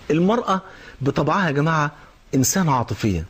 المرأة بطبعها يا جماعة إنسانة عاطفية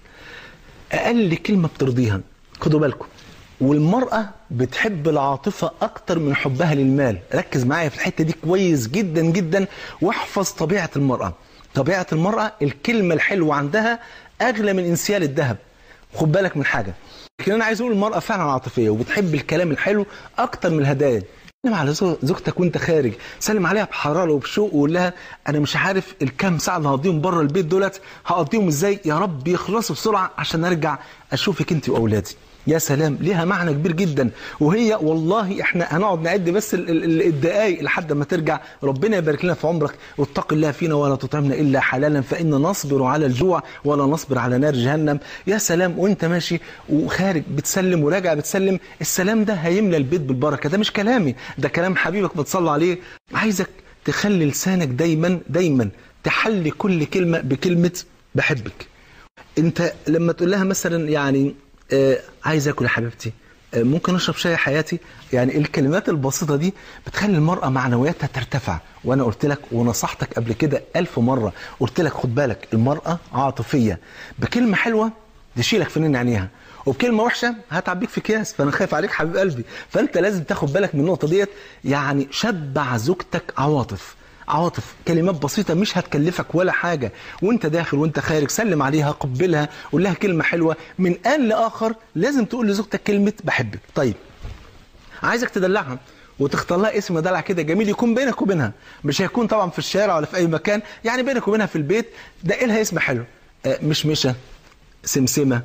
أقل كلمة بترضيها خدوا بالكم والمرأة بتحب العاطفة أكتر من حبها للمال ركز معايا في الحتة دي كويس جدا جدا واحفظ طبيعة المرأة طبيعة المرأة الكلمة الحلوة عندها أغلى من انسيال الذهب خد بالك من حاجة لكن أنا عايز أقول المرأة فعلا عاطفية وبتحب الكلام الحلو أكتر من الهدايا سلم على زو- زوجتك وانت خارج سلم عليها بحراره وبشوق وقول لها انا مش عارف الكام ساعه اللي هقضيهم بره البيت دولت هقضيهم ازاي يا رب يخلصوا بسرعه عشان ارجع اشوفك انت واولادي يا سلام ليها معنى كبير جدا وهي والله احنا هنقعد نعد بس ال- ال- ال- الدقايق لحد ما ترجع ربنا يبارك لنا في عمرك واتق الله فينا ولا تطعمنا الا حلالا فان نصبر على الجوع ولا نصبر على نار جهنم يا سلام وانت ماشي وخارج بتسلم وراجع بتسلم السلام ده هيملى البيت بالبركه ده مش كلامي ده كلام حبيبك بتصلى عليه عايزك تخلي لسانك دايما دايما تحلي كل كلمه بكلمه بحبك انت لما تقول لها مثلا يعني آه عايز اكل يا حبيبتي آه ممكن اشرب شاي يا حياتي يعني الكلمات البسيطه دي بتخلي المراه معنوياتها ترتفع وانا قلت لك ونصحتك قبل كده ألف مره قلت لك خد بالك المراه عاطفيه بكلمه حلوه تشيلك في نين عينيها وبكلمه وحشه هتعبيك في اكياس فانا خايف عليك حبيب قلبي فانت لازم تاخد بالك من النقطه ديت يعني شبع زوجتك عواطف عواطف كلمات بسيطة مش هتكلفك ولا حاجة وانت داخل وانت خارج سلم عليها قبلها قول لها كلمة حلوة من آن لآخر لازم تقول لزوجتك كلمة بحبك طيب عايزك تدلعها وتختار لها اسم دلع كده جميل يكون بينك وبينها مش هيكون طبعا في الشارع ولا في اي مكان يعني بينك وبينها في البيت دق لها اسم حلو آه، مشمشه سمسمه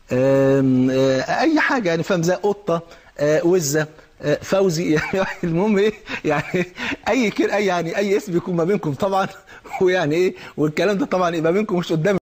آم، آه، اي حاجه يعني فاهم زي قطه آه، وزه آه، فوزي يعني المهم ايه يعني اي كده اي يعني اي اسم يكون ما بينكم طبعا ويعني ايه والكلام ده طبعا يبقى بينكم مش قدام